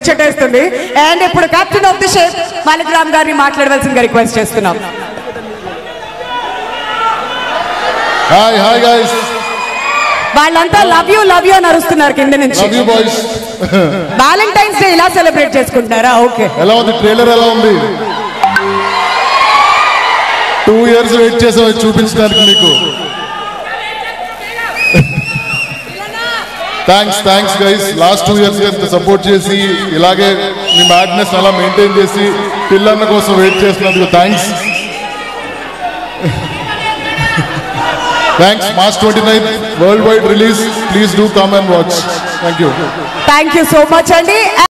ముచ్చటేస్తుంది and ఇప్పుడు captain of the ship Malik Ram గారిని మాట్లాడవలసిందిగా రిక్వెస్ట్ చేస్తున్నాం హాయ్ హాయ్ గైస్ వాళ్ళంతా లవ్ యూ లవ్ యూ అని అరుస్తున్నారు కింద నుంచి love you boys Valentine's day ఇలా సెలబ్రేట్ చేసుకుంటారా ఓకే ఎలా ఉంది ట్రైలర్ ఎలా ఉంది టూ ఇయర్స్ వెయిట్ చేసాం ఇది చూపించడానికి మీకు thanks thanks guys last two years ఇంత సపోర్ట్ చేసి ఇలాగే మీ మ్యాడ్నెస్ అలా మెయింటైన్ చేసి పిల్లన్న కోసం వెయిట్ చేసినందుకు thanks thanks March twenty nine worldwide release please do come and watch thank you thank you so much అండి